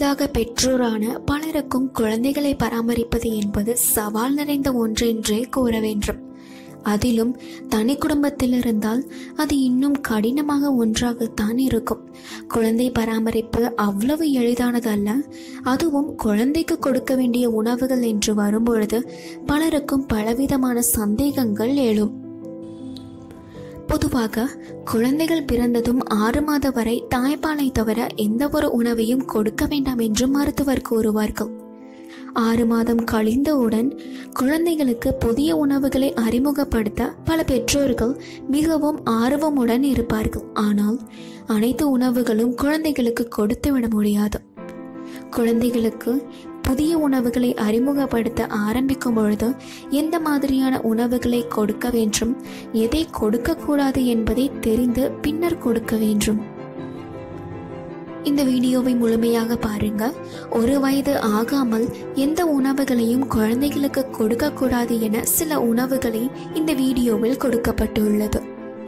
புதிதாக பெற்றோரான பலருக்கும் குழந்தைகளை பராமரிப்பது என்பது சவால் நிறைந்த ஒன்று என்றே கூற வேண்டும் அதிலும் தனி குடும்பத்தில் இருந்தால் அது இன்னும் கடினமாக ஒன்றாகத்தான் இருக்கும் குழந்தை பராமரிப்பு அவ்வளவு எளிதானது அல்ல அதுவும் குழந்தைக்கு கொடுக்க வேண்டிய உணவுகள் என்று வரும்பொழுது பலருக்கும் பலவிதமான சந்தேகங்கள் எழும் பொதுவாக குழந்தைகள் பிறந்ததும் ஆறு மாத வரை தாய்ப்பாலை தவிர எந்த ஒரு உணவையும் கொடுக்க வேண்டாம் என்று மருத்துவர் கூறுவார்கள் ஆறு மாதம் கழிந்தவுடன் குழந்தைகளுக்கு புதிய உணவுகளை அறிமுகப்படுத்த பல பெற்றோர்கள் மிகவும் ஆர்வமுடன் இருப்பார்கள் ஆனால் அனைத்து உணவுகளும் குழந்தைகளுக்கு கொடுத்து விட முடியாது குழந்தைகளுக்கு புதிய உணவுகளை அறிமுகப்படுத்த ஆரம்பிக்கும் பொழுது எந்த மாதிரியான உணவுகளை கொடுக்க வேண்டும் எதை கொடுக்கக்கூடாது என்பதை தெரிந்து பின்னர் கொடுக்க வேண்டும் இந்த வீடியோவை முழுமையாக பாருங்க ஒரு வயது ஆகாமல் எந்த உணவுகளையும் குழந்தைகளுக்கு கொடுக்கக்கூடாது என சில உணவுகளை இந்த வீடியோவில் கொடுக்கப்பட்டுள்ளது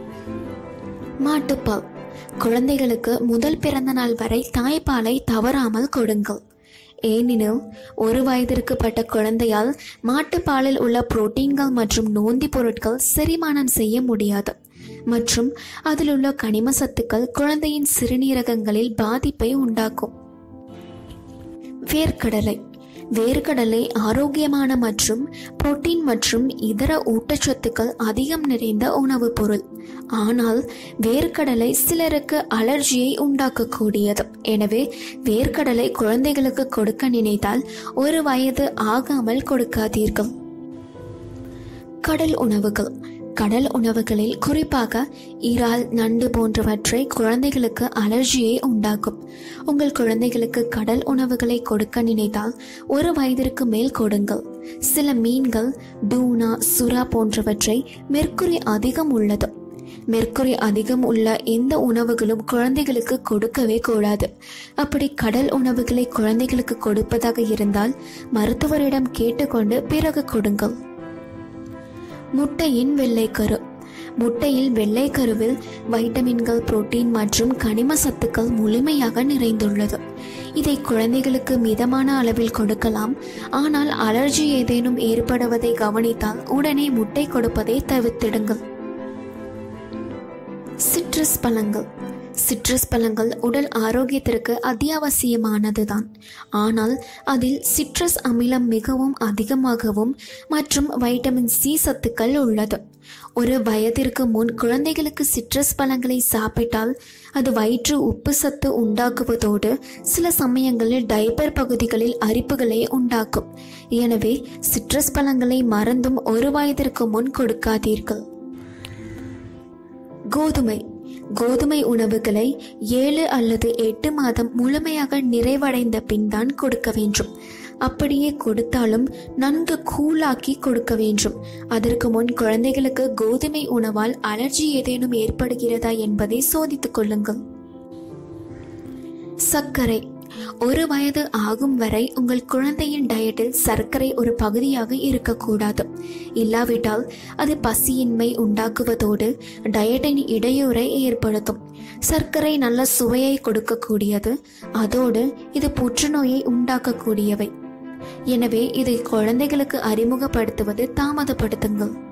மாட்டுப்பால் குழந்தைகளுக்கு முதல் பிறந்த நாள் வரை தாய்ப்பாலை தவறாமல் கொடுங்கள் ஏனெனில் ஒரு வயதிற்கு பட்ட குழந்தையால் மாட்டுப்பாலில் உள்ள புரோட்டீன்கள் மற்றும் நோந்தி பொருட்கள் செரிமானம் செய்ய முடியாது மற்றும் அதில் உள்ள கனிம சத்துக்கள் குழந்தையின் சிறுநீரகங்களில் பாதிப்பை உண்டாக்கும் வேர்க்கடலை வேர்க்கடலை ஆரோக்கியமான மற்றும் புரோட்டீன் மற்றும் இதர ஊட்டச்சத்துக்கள் அதிகம் நிறைந்த உணவுப் பொருள் ஆனால் வேர்க்கடலை சிலருக்கு அலர்ஜியை உண்டாக்கக்கூடியது எனவே வேர்க்கடலை குழந்தைகளுக்கு கொடுக்க நினைத்தால் ஒரு வயது ஆகாமல் கொடுக்காதீர்கள் கடல் உணவுகள் கடல் உணவுகளில் குறிப்பாக இறால் நண்டு போன்றவற்றை குழந்தைகளுக்கு அலர்ஜியை உண்டாக்கும் உங்கள் குழந்தைகளுக்கு கடல் உணவுகளை கொடுக்க நினைத்தால் ஒரு வயதிற்கு மேல் கொடுங்கள் சில மீன்கள் டூனா சுறா போன்றவற்றை மெர்க்குரி அதிகம் உள்ளது மெர்க்குரி அதிகம் உள்ள எந்த உணவுகளும் குழந்தைகளுக்கு கொடுக்கவே கூடாது அப்படி கடல் உணவுகளை குழந்தைகளுக்கு கொடுப்பதாக இருந்தால் மருத்துவரிடம் கேட்டுக்கொண்டு பிறகு கொடுங்கள் முட்டையின் வெள்ளைக்கரு முட்டையில் வெள்ளைக்கருவில் வைட்டமின்கள் புரோட்டீன் மற்றும் கனிம சத்துக்கள் முழுமையாக நிறைந்துள்ளது இதை குழந்தைகளுக்கு மிதமான அளவில் கொடுக்கலாம் ஆனால் அலர்ஜி ஏதேனும் ஏற்படுவதை கவனித்தால் உடனே முட்டை கொடுப்பதை தவிர்த்திடுங்கள் சிட்ரஸ் பழங்கள் சிட்ரஸ் பழங்கள் உடல் ஆரோக்கியத்திற்கு அத்தியாவசியமானதுதான் ஆனால் அதில் சிட்ரஸ் அமிலம் மிகவும் அதிகமாகவும் மற்றும் வைட்டமின் சி சத்துக்கள் உள்ளது ஒரு வயதிற்கு முன் குழந்தைகளுக்கு சிட்ரஸ் பழங்களை சாப்பிட்டால் அது வயிற்று உப்பு சத்து உண்டாக்குவதோடு சில சமயங்களில் டைப்பர் பகுதிகளில் அரிப்புகளை உண்டாக்கும் எனவே சிட்ரஸ் பழங்களை மறந்தும் ஒரு வயதிற்கு முன் கொடுக்காதீர்கள் கோதுமை கோதுமை உணவுகளை ஏழு அல்லது எட்டு மாதம் முழுமையாக நிறைவடைந்த பின் தான் கொடுக்க வேண்டும் அப்படியே கொடுத்தாலும் நன்கு கூலாக்கி கொடுக்க வேண்டும் அதற்கு முன் குழந்தைகளுக்கு கோதுமை உணவால் அலர்ஜி ஏதேனும் ஏற்படுகிறதா என்பதை சோதித்துக் கொள்ளுங்கள் சர்க்கரை ஒரு வயது ஆகும் வரை உங்கள் குழந்தையின் டயட்டில் சர்க்கரை ஒரு பகுதியாக இருக்கக்கூடாது இல்லாவிட்டால் அது பசியின்மை உண்டாக்குவதோடு டயட்டின் இடையூறை ஏற்படுத்தும் சர்க்கரை நல்ல சுவையை கொடுக்கக்கூடியது அதோடு இது புற்றுநோயை உண்டாக்கக்கூடியவை எனவே இதை குழந்தைகளுக்கு அறிமுகப்படுத்துவது தாமதப்படுத்துங்கள்